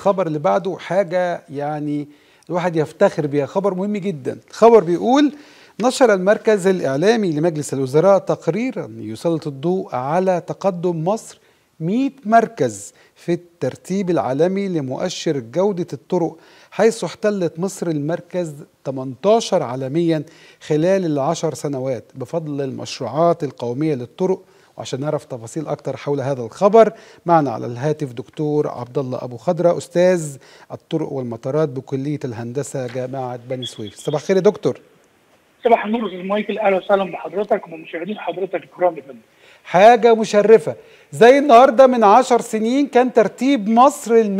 الخبر اللي بعده حاجه يعني الواحد يفتخر بيها خبر مهم جدا الخبر بيقول نشر المركز الإعلامي لمجلس الوزراء تقريرا يسلط الضوء على تقدم مصر 100 مركز في الترتيب العالمي لمؤشر جودة الطرق حيث احتلت مصر المركز 18 عالميا خلال العشر سنوات بفضل المشروعات القومية للطرق وعشان نعرف تفاصيل اكتر حول هذا الخبر معنا على الهاتف دكتور عبد الله ابو خضره استاذ الطرق والمطارات بكليه الهندسه جامعه بني سويف صباح الخير يا دكتور صباح النور استاذ مايكل اهلا وسهلا بحضرتك ومشاهدين حضرتك الكرام يا فندم حاجه مشرفه زي النهارده من عشر سنين كان ترتيب مصر ال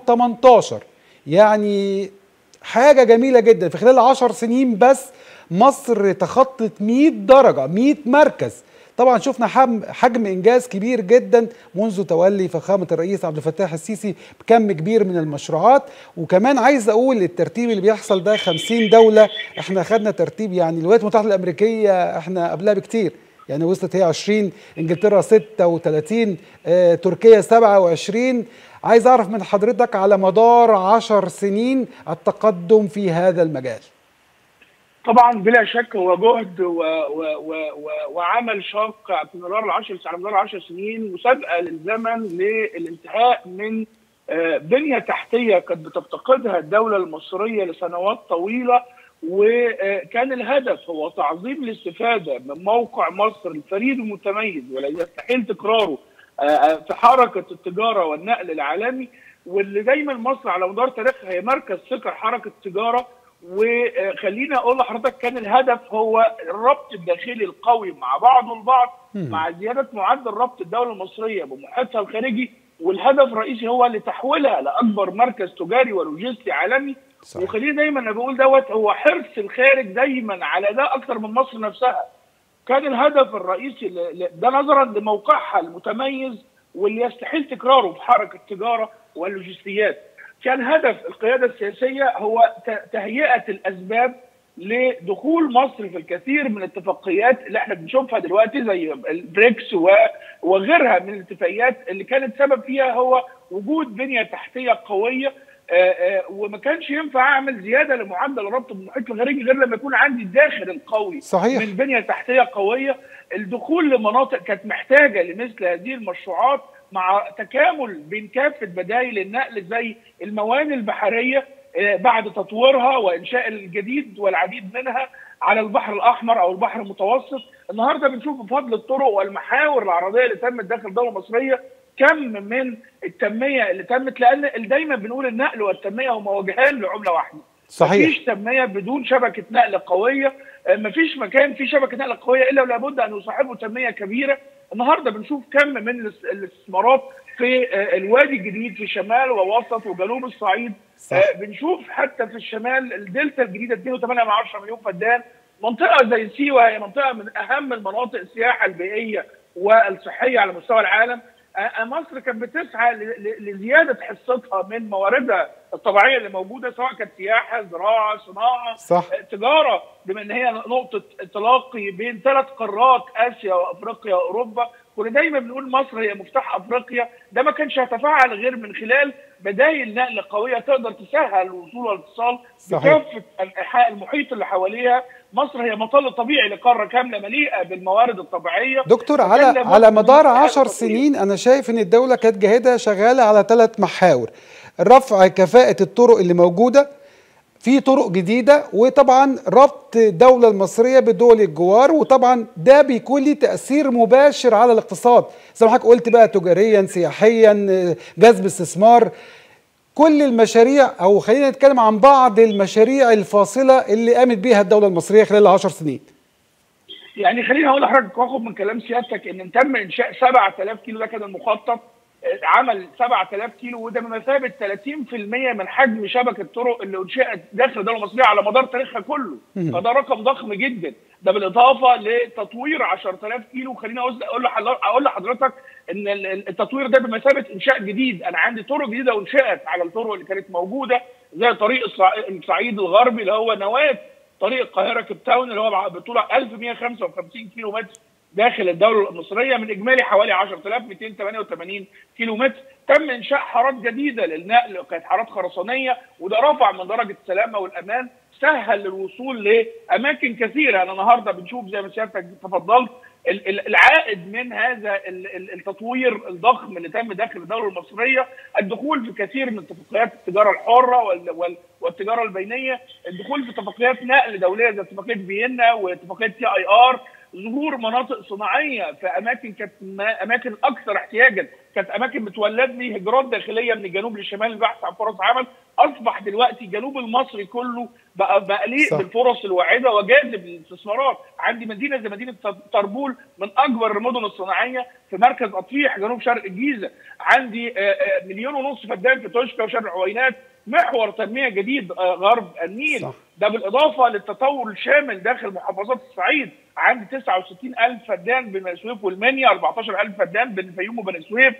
118 يعني حاجه جميله جدا في خلال عشر سنين بس مصر تخطت 100 درجه 100 مركز طبعا شفنا حجم انجاز كبير جدا منذ تولي فخامه الرئيس عبد الفتاح السيسي بكم كبير من المشروعات وكمان عايز اقول الترتيب اللي بيحصل ده 50 دوله احنا خدنا ترتيب يعني الولايات المتحده الامريكيه احنا قبلها بكتير يعني وصلت هي 20 انجلترا 36 آه، تركيا 27 عايز اعرف من حضرتك على مدار 10 سنين التقدم في هذا المجال طبعا بلا شك هو جهد و و و و وعمل شاق في مدار العشر على مدار 10 سنين مسابقه للزمن للانتهاء من آه، بنيه تحتيه كانت بتفتقدها الدوله المصريه لسنوات طويله وكان الهدف هو تعظيم الاستفاده من موقع مصر الفريد المتميز ولا يستحيل تكراره آه، آه، في حركه التجاره والنقل العالمي واللي دايما مصر على مدار تاريخها هي مركز ثقه حركه التجاره وخليني اقول لحضرتك كان الهدف هو الربط الداخلي القوي مع بعض البعض مع زياده معدل ربط الدوله المصريه بمحيطها الخارجي والهدف الرئيسي هو لتحويلها لاكبر مركز تجاري ولوجستي عالمي صحيح. وخليني دايما انا بقول دوت هو حرص الخارج دايما على ده اكثر من مصر نفسها كان الهدف الرئيسي ده نظرا لموقعها المتميز واللي يستحيل تكراره في حركه التجاره واللوجستيات كان هدف القياده السياسيه هو تهيئه الاسباب لدخول مصر في الكثير من الاتفاقيات اللي احنا بنشوفها دلوقتي زي البريكس وغيرها من الاتفاقيات اللي كانت سبب فيها هو وجود بنيه تحتيه قويه آه، آه، وما كانش ينفع اعمل زياده لمعدل الربط بالمحيط الخارجي غير لما يكون عندي الداخل القوي صحيح. من بنيه تحتيه قويه الدخول لمناطق كانت محتاجه لمثل هذه المشروعات مع تكامل بين كافه بدائل النقل زي الموانئ البحريه آه، بعد تطويرها وانشاء الجديد والعديد منها على البحر الاحمر او البحر المتوسط النهارده بنشوف بفضل الطرق والمحاور العرضيه اللي تمت داخل الدوله المصريه كم من التنميه اللي تمت لان دايما بنقول النقل والتنميه هما وجهان لعمله واحده صحيح مفيش تنميه بدون شبكه نقل قويه آه، مفيش مكان فيه شبكه نقل قويه الا ولابد ان يصاحبه تنميه كبيره النهارده بنشوف كم من الاستثمارات في آه، الوادي الجديد في شمال ووسط وجنوب الصعيد صح. آه، بنشوف حتى في الشمال الدلتا الجديده 2.8 مليون فدان منطقه زي سيوه هي منطقه من اهم المناطق السياحه البيئيه والصحيه على مستوى العالم مصر كانت بتسعى لزياده حصتها من مواردها الطبيعيه اللي موجوده سواء كانت سياحه، زراعه، صناعه، صح. تجاره بما ان هي نقطه تلاقي بين ثلاث قارات اسيا وافريقيا واوروبا، كنا دايما بنقول مصر هي مفتاح افريقيا، ده ما كانش هيتفعل غير من خلال بدائل نقل قويه تقدر تسهل الوصول والاتصال بكافه انحاء المحيط اللي حواليها مصر هي مطل طبيعي لقاره كامله مليئه بالموارد الطبيعيه دكتور على على مدار عشر سنين انا شايف ان الدوله كانت جاهده شغاله على ثلاث محاور رفع كفاءه الطرق اللي موجوده في طرق جديده وطبعا ربط الدوله المصريه بدول الجوار وطبعا ده بيكون ليه تاثير مباشر على الاقتصاد زي ما حضرتك قلت بقى تجاريا سياحيا جذب استثمار كل المشاريع او خلينا نتكلم عن بعض المشاريع الفاصله اللي قامت بيها الدوله المصريه خلال العشر سنين يعني خليني اقول لحضرتك واخد من كلام سيادتك ان تم انشاء 7000 كيلو ده كان المخطط عمل 7000 كيلو وده بمثابه 30% من حجم شبكه الطرق اللي انشئت داخل الدوله المصريه على مدار تاريخها كله فده رقم ضخم جدا ده بالاضافه لتطوير 10000 كيلو خليني اقول اقول لحضرتك ان التطوير ده بمثابه انشاء جديد انا عندي طرق جديده انشئت على الطرق اللي كانت موجوده زي طريق الصعيد الغربي اللي هو نواه طريق القاهره كيب تاون اللي هو بطوله 1155 كيلو متر داخل الدوله المصريه من اجمالي حوالي 10288 كيلو متر تم انشاء حارات جديده للنقل كانت حارات خرسانيه وده رفع من درجه السلامه والامان سهل الوصول لاماكن كثيره انا النهارده بنشوف زي ما سيادتك تفضلت العائد من هذا التطوير الضخم اللي تم داخل الدوله المصريه الدخول في كثير من اتفاقيات التجاره الحره والتجاره البينيه الدخول في اتفاقيات نقل دوليه زي اتفاقيه فيينا واتفاقيه تي اي ار ظهور مناطق صناعيه في اماكن كانت اماكن اكثر احتياجا كانت اماكن بتولد لي هجرات داخليه من الجنوب للشمال للبحث عن فرص عمل اصبح دلوقتي الجنوب المصري كله بقى مليء بالفرص الواعده وجاذب للاستثمارات عندي مدينه زي مدينه طربول من اكبر المدن الصناعيه في مركز اطفيح جنوب شرق الجيزه عندي مليون ونص فدان في توشكا وشرق عوينات محور تنميه جديد غرب النيل صح. ده بالاضافه للتطور الشامل داخل محافظات الصعيد عندي 69000 فدان بين بني سويف والمنيا 14000 فدان بين الفيوم وبني سويف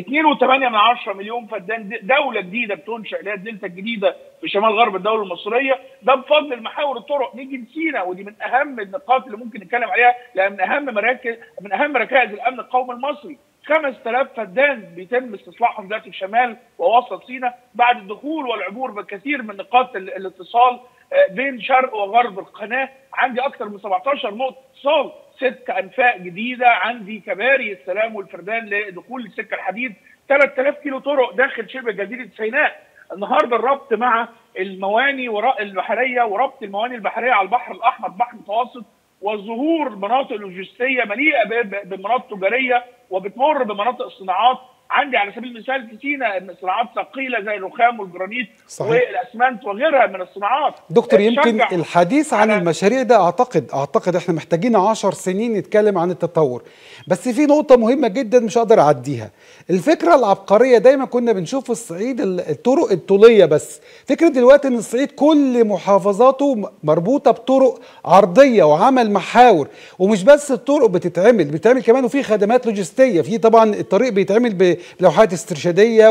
2.8 مليون فدان دوله جديده بتنشا اللي هي الدلتا الجديده في شمال غرب الدوله المصريه ده بفضل المحاور الطرق نيجي لسينا ودي من اهم النقاط اللي ممكن نتكلم عليها لان من اهم مراكز من اهم ركائز الامن القومي المصري 5000 فدان بيتم استصلاحهم دلوقتي في شمال ووسط سيناء بعد الدخول والعبور بكثير من نقاط الاتصال بين شرق وغرب القناه عندي اكثر من 17 نقطه اتصال ست انفاق جديده عندي كباري السلام والفردان لدخول السكه الحديد 3000 كيلو طرق داخل شبه جزيره سيناء النهارده الربط مع المواني البحريه وربط المواني البحريه على البحر الاحمر بحر المتوسط وظهور مناطق لوجستيه مليئه بمناطق تجاريه وبتمر بمناطق الصناعات عندي على سبيل المثال في سينا صناعات ثقيله زي الرخام والجرانيت صحيح. والاسمنت وغيرها من الصناعات دكتور يمكن الحديث عن المشاريع ده اعتقد اعتقد احنا محتاجين 10 سنين نتكلم عن التطور بس في نقطه مهمه جدا مش هقدر اعديها الفكره العبقريه دايما كنا بنشوف في الصعيد الطرق الطوليه بس فكره دلوقتي ان الصعيد كل محافظاته مربوطه بطرق عرضيه وعمل محاور ومش بس الطرق بتتعمل بتتعمل كمان وفي خدمات لوجستيه في طبعا الطريق بيتعمل بلوحات استرشاديه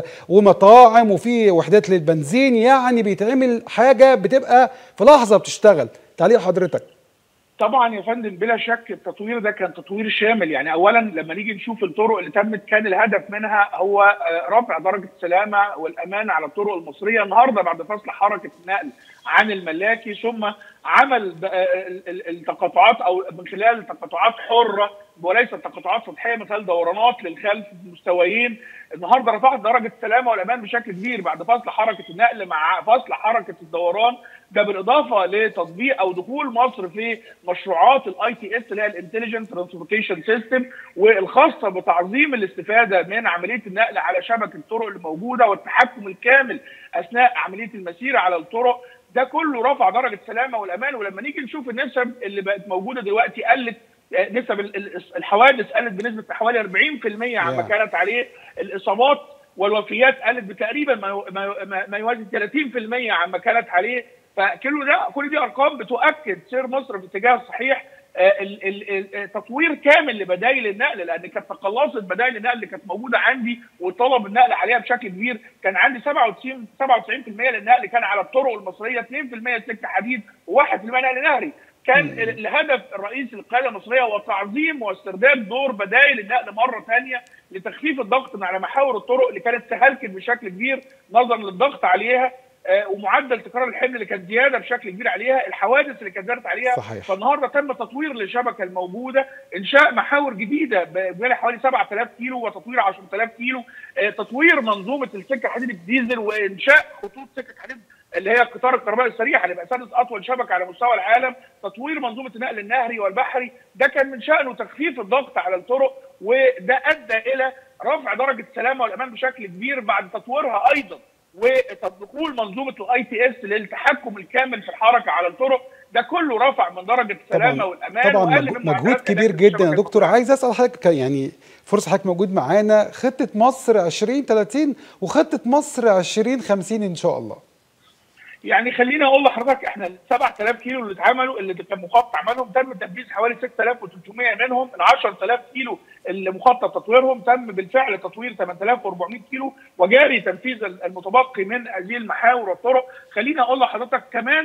ومطاعم وفي وحدات للبنزين يعني بيتعمل حاجه بتبقى في لحظه بتشتغل تعليق حضرتك طبعا يا فندم بلا شك التطوير ده كان تطوير شامل يعني اولا لما نيجي نشوف الطرق اللي تمت كان الهدف منها هو رفع درجه السلامه والامان على الطرق المصريه النهارده بعد فصل حركه النقل عن الملاكي ثم عمل التقاطعات او من خلال تقاطعات حره وليست تقاطعات سطحيه مثل دورانات للخلف بمستويين النهارده رفعت درجه السلامه والامان بشكل كبير بعد فصل حركه النقل مع فصل حركه الدوران ده بالاضافه لتطبيق او دخول مصر في مشروعات الاي تي اس اللي هي الانتليجنت ترانسبورتيشن سيستم والخاصه بتعظيم الاستفاده من عمليه النقل على شبكه الطرق اللي موجوده والتحكم الكامل اثناء عمليه المسير على الطرق ده كله رفع درجه السلامه والامان ولما نيجي نشوف النسب اللي بقت موجوده دلوقتي قلت نسب الحوادث قلت بنسبه حوالي 40% عما كانت عليه الاصابات والوفيات قلت بتقريبا ما ما يوازي 30% عما كانت عليه فكل ده كل دي ارقام بتؤكد سير مصر في الاتجاه الصحيح تطوير كامل لبدائل النقل لان كانت تقلصت بدائل النقل اللي كانت موجوده عندي وطلب النقل عليها بشكل كبير كان عندي 97 97% للنقل كان على الطرق المصريه 2% سكه حديد و1% نقل نهري كان الهدف الرئيسي للقياده المصريه هو تعظيم واسترداد دور بدائل النقل مره ثانيه لتخفيف الضغط من على محاور الطرق اللي كانت تهلكت بشكل كبير نظرا للضغط عليها ومعدل تكرار الحمل اللي كانت زياده بشكل كبير عليها الحوادث اللي كانت زادت عليها صحيح. فالنهارده تم تطوير للشبكه الموجوده انشاء محاور جديده بمعنى حوالي 7000 كيلو وتطوير 10000 كيلو تطوير منظومه السكه الحديد الديزل وانشاء خطوط سكه حديد اللي هي قطار الكهرباء السريع اللي بقى سادس اطول شبكه على مستوى العالم تطوير منظومه النقل النهري والبحري ده كان من شانه تخفيف الضغط على الطرق وده ادى الى رفع درجه السلامه والامان بشكل كبير بعد تطويرها ايضا ودخول منظومه الاي تي اس للتحكم الكامل في الحركه على الطرق ده كله رفع من درجه السلامه والامان طبعا مجهود, مجهود كبير جدا يا دكتور عايز اسال حضرتك يعني فرصه حضرتك موجود معانا خطه مصر 2030 وخطه مصر 2050 ان شاء الله يعني خليني اقول لحضرتك احنا ال 7000 كيلو اللي اتعملوا اللي كان مخطط عملهم تم تنفيذ حوالي 6300 منهم ال 10000 كيلو اللي مخطط تطويرهم تم بالفعل تطوير 8400 كيلو وجاري تنفيذ المتبقي من هذه المحاور والطرق خليني اقول لحضرتك كمان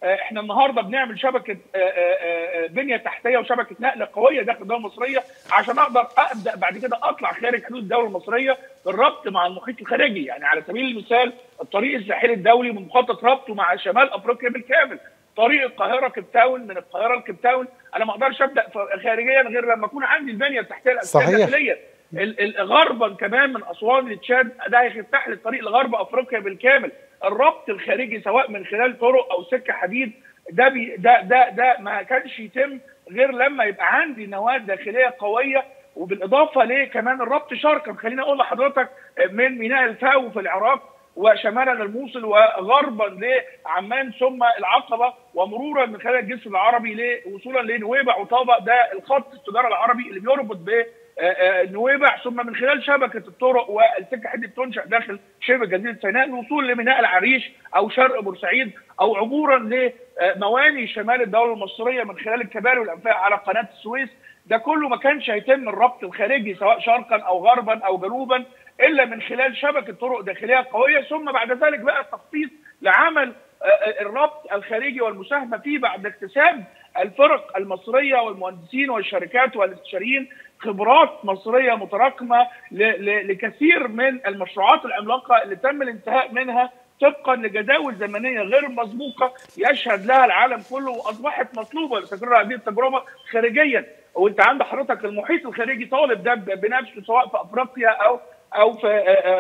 احنا النهارده بنعمل شبكه بنيه تحتيه وشبكه نقل قويه داخل الدوله المصريه عشان اقدر ابدا بعد كده اطلع خارج حدود الدوله المصريه بالربط مع المحيط الخارجي يعني على سبيل المثال الطريق الساحلي الدولي من مخطط ربطه مع شمال افريقيا بالكامل طريق القاهره كيب تاون من القاهره لكيب تاون انا ما اقدرش ابدا خارجيا غير لما اكون عندي البنيه التحتيه الاساسيه الداخليه غربا كمان من اسوان لتشاد ده هيفتح لي الطريق لغرب افريقيا بالكامل الربط الخارجي سواء من خلال طرق او سكه حديد ده بي ده ده ده ما كانش يتم غير لما يبقى عندي نواه داخليه قويه وبالاضافه ليه كمان الربط شرقا خليني اقول لحضرتك من ميناء الفاو في العراق وشمالا الموصل وغربا لعمان ثم العقبه ومرورا من خلال الجسر العربي وصولا لنويبع وطابق ده الخط التجاري العربي اللي بيربط ب نويبع ثم من خلال شبكه الطرق والسكه حديد بتنشا داخل شبه جزيره سيناء الوصول لميناء العريش او شرق بورسعيد او عبورا لمواني شمال الدوله المصريه من خلال الكباري والانفاق على قناه السويس ده كله ما كانش هيتم الربط الخارجي سواء شرقا او غربا او جنوبا الا من خلال شبكه طرق داخليه قويه ثم بعد ذلك بقى التخطيط لعمل الربط الخارجي والمساهمه فيه بعد اكتساب الفرق المصريه والمهندسين والشركات والاستشاريين خبرات مصريه متراكمه لكثير من المشروعات العملاقه اللي تم الانتهاء منها طبقا لجداول زمنيه غير مسبوقه يشهد لها العالم كله واصبحت مطلوبه لتكرار هذه التجربه خارجيا وانت عند حضرتك المحيط الخارجي طالب ده بنفسه سواء في افريقيا او او في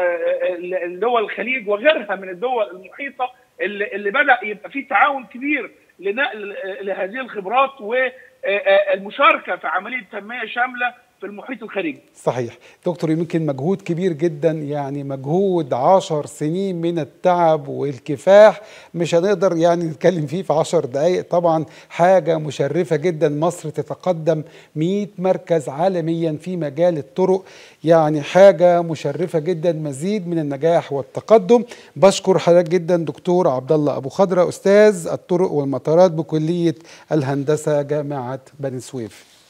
دول الخليج وغيرها من الدول المحيطه اللي, اللي بدا يبقى في تعاون كبير لنقل لهذه الخبرات والمشاركه في عمليه تنميه شامله في المحيط الخارجي صحيح دكتور يمكن مجهود كبير جدا يعني مجهود عشر سنين من التعب والكفاح مش هنقدر يعني نتكلم فيه في عشر دقايق طبعا حاجة مشرفة جدا مصر تتقدم 100 مركز عالميا في مجال الطرق يعني حاجة مشرفة جدا مزيد من النجاح والتقدم بشكر حضرتك جدا دكتور عبد الله أبو خضرة أستاذ الطرق والمطارات بكلية الهندسة جامعة بني سويف